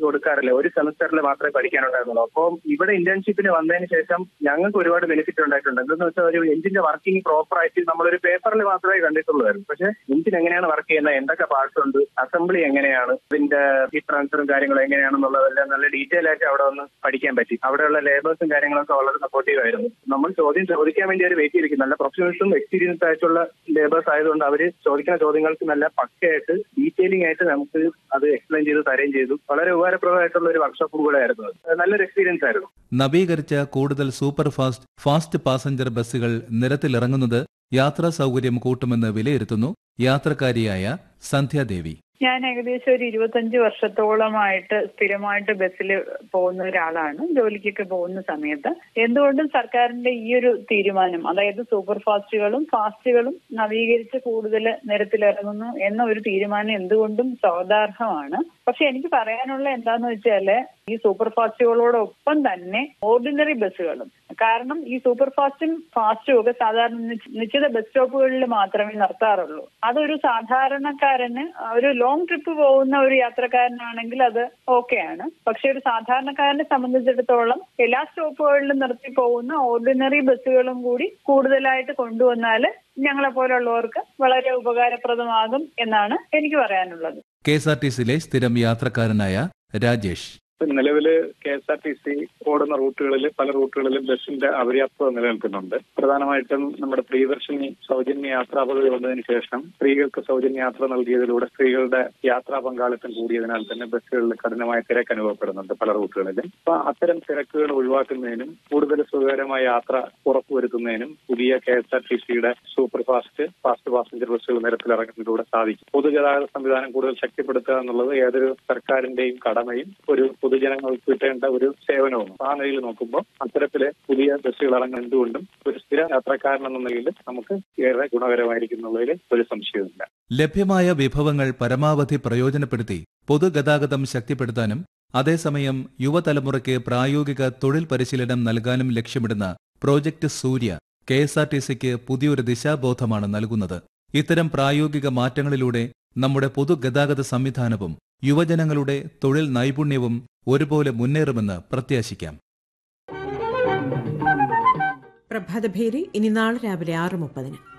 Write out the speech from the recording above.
കൊടുക്കാറില്ല ഒരു സെമസ്റ്ററിൽ മാത്രമേ പഠിക്കാനുണ്ടായിരുന്നുള്ളൂ അപ്പോൾ ഇവിടെ ഇന്റേൺഷിപ്പിന് വന്നതിന് ശേഷം ഞങ്ങൾക്ക് ഒരുപാട് ബെനിഫിറ്റ് ഉണ്ടായിട്ടുണ്ട് എന്തെന്ന് വെച്ചാൽ ഒരു എഞ്ചിന്റെ വർക്കിംഗ് പ്രോപ്പർ ആയിട്ട് നമ്മളൊരു പേപ്പറിൽ മാത്രമേ കണ്ടിട്ടുള്ളൂ പക്ഷേ എഞ്ചിൻ എങ്ങനെയാണ് വർക്ക് ചെയ്യുന്നത് എന്തൊക്കെ പാർട്സ് ഉണ്ട് അസംബ്ലി എങ്ങനെയാണ് ഇതിന്റെ ഹീറ്റ് ട്രാൻസ്ഫറും കാര്യങ്ങളും എങ്ങനെയാണെന്നുള്ളതെല്ലാം നല്ല ഡീറ്റെയിൽ ആയിട്ട് അവിടെ ഒന്ന് പഠിക്കാൻ പറ്റി അവിടെയുള്ള ലേബേഴ്സും കാര്യങ്ങളൊക്കെ വളരെ സപ്പോർട്ടീവ് ആയിരുന്നു നമ്മൾ ചോദ്യം ചോദിക്കാൻ വേണ്ടി അവർ വെയിറ്റ് ചെയ്തിരിക്കും നല്ല പ്രൊഫഷണൽസും എക്സ്പീരിയൻസ് ആയിട്ടുള്ള ലേബേഴ്സ് ആയതുകൊണ്ട് അവർ ചോദിക്കുന്ന ചോദ്യങ്ങൾക്ക് നല്ല പക്കയായിട്ട് ഡീറ്റെയിലിംഗ് ആയിട്ട് നമുക്ക് അത് എക്സ്പ്ലെയിൻ ചെയ്ത് തരുകയും ചെയ്തു വളരെ ഉപകാരപ്രദമായിട്ടുള്ള ഒരു വർക്ക്ഷോപ്പ് കൂടെ ആയിരുന്നു അത് നല്ലൊരു എക്സ്പീരിയൻസ് ആയിരുന്നു നവീകരിച്ച കൂടുതൽ സൂപ്പർ ഫാസ്റ്റ് ഫാസ്റ്റ് പാസഞ്ചർ ബസ്സുകൾ നിരത്തിലിറങ്ങുന്നത് യാത്രാ സൗകര്യം കൂട്ടുമെന്ന് വിലയിരുത്തുന്നു യാത്രക്കാരിയായ സന്ധ്യാദേവി ഞാൻ ഏകദേശം ഒരു ഇരുപത്തഞ്ച് വർഷത്തോളമായിട്ട് സ്ഥിരമായിട്ട് ബസ്സിൽ പോകുന്ന ഒരാളാണ് ജോലിക്കൊക്കെ പോകുന്ന സമയത്ത് എന്തുകൊണ്ടും സർക്കാരിന്റെ ഈ ഒരു തീരുമാനം അതായത് സൂപ്പർ ഫാസ്റ്റുകളും ഫാസ്റ്റുകളും നവീകരിച്ച് കൂടുതൽ നിരത്തിലിറങ്ങുന്നു എന്ന ഒരു തീരുമാനം എന്തുകൊണ്ടും സ്വാഗതാർഹമാണ് പക്ഷെ എനിക്ക് പറയാനുള്ള എന്താന്ന് വെച്ചാല് ഈ സൂപ്പർ ഫാസ്റ്റുകളോടൊപ്പം തന്നെ ഓർഡിനറി ബസ്സുകളും കാരണം ഈ സൂപ്പർ ഫാസ്റ്റും ഫാസ്റ്റും ഒക്കെ സാധാരണ നിശ്ച- നിശ്ചിത ബസ് സ്റ്റോപ്പുകളിൽ മാത്രമേ നിർത്താറുള്ളൂ അതൊരു സാധാരണക്കാരന് ഒരു ലോങ് ട്രിപ്പ് പോകുന്ന ഒരു യാത്രക്കാരനാണെങ്കിൽ അത് ഓക്കെയാണ് പക്ഷെ ഒരു സാധാരണക്കാരനെ സംബന്ധിച്ചിടത്തോളം എല്ലാ സ്റ്റോപ്പുകളിലും നിർത്തി പോകുന്ന ഓർഡിനറി ബസ്സുകളും കൂടി കൂടുതലായിട്ട് കൊണ്ടുവന്നാൽ ഞങ്ങളെ പോലുള്ളവർക്ക് വളരെ ഉപകാരപ്രദമാകും എന്നാണ് എനിക്ക് പറയാനുള്ളത് കെ എസ് ആർ ടി സിയിലെ സ്ഥിരം യാത്രക്കാരനായ രാജേഷ് നിലവില് K S R T C ഓടുന്ന റൂട്ടുകളിൽ പല റൂട്ടുകളിലും ബസ്സിന്റെ അപര്യാപ്തത നിലനിൽക്കുന്നുണ്ട് പ്രധാനമായിട്ടും നമ്മുടെ പ്രിയദർശിനി സൗജന്യ യാത്രാ പദ്ധതി വന്നതിന് ശേഷം സ്ത്രീകൾക്ക് സൗജന്യ യാത്ര നൽകിയതിലൂടെ സ്ത്രീകളുടെ യാത്രാ പങ്കാളിത്തം കൂടിയതിനാൽ തന്നെ ബസ്സുകളിൽ കഠിനമായ തിരക്ക് അനുഭവപ്പെടുന്നുണ്ട് പല റൂട്ടുകളിലും അപ്പൊ അത്തരം തിരക്കുകൾ ഒഴിവാക്കുന്നതിനും കൂടുതൽ സുഖകരമായ യാത്ര ഉറപ്പുവരുത്തുന്നതിനും പുതിയ കെ എസ് ആർ ടി സിയുടെ സൂപ്പർ ഫാസ്റ്റ് ഫാസ്റ്റ് പാസഞ്ചർ ബസ്സുകൾ നിരത്തിലിറങ്ങുന്നതിലൂടെ സാധിക്കും പൊതുഗതാഗത സംവിധാനം കൂടുതൽ ശക്തിപ്പെടുത്തുക എന്നുള്ളത് ഏതൊരു സർക്കാരിന്റെയും കടമയും ഒരു പൊതുജനങ്ങൾക്ക് കിട്ടേണ്ട ഒരു സേവനവും ആ നിലയിൽ നോക്കുമ്പോൾ അത്തരത്തിലെ പുതിയ ബസ്സുകൾ ഇറങ്ങുന്നത് എന്തുകൊണ്ടും ഒരു സ്ഥിര യാത്രക്കാരൻ എന്ന നിലയിൽ നമുക്ക് ഏറെ ഗുണകരമായിരിക്കും എന്നുള്ളതിൽ ഒരു സംശയവുമില്ല ലഭ്യമായ വിഭവങ്ങൾ പരമാവധി പ്രയോജനപ്പെടുത്തി പൊതുഗതാഗതം ശക്തിപ്പെടുത്താനും അതേസമയം യുവതലമുറയ്ക്ക് പ്രായോഗിക തൊഴിൽ പരിശീലനം നൽകാനും ലക്ഷ്യമിടുന്ന project Surya K S R T സിക്ക് പുതിയൊരു ദിശാബോധമാണ് നൽകുന്നത് ഇത്തരം പ്രായോഗിക മാറ്റങ്ങളിലൂടെ നമ്മുടെ പൊതുഗതാഗത സംവിധാനവും യുവജനങ്ങളുടെ തൊഴിൽ നൈപുണ്യവും ഒരുപോലെ മുന്നേറുമെന്ന് പ്രത്യാശിക്കാം പ്രഭാതഭേരി ഇനി നാളെ രാവിലെ ആറ് മുപ്പതിന്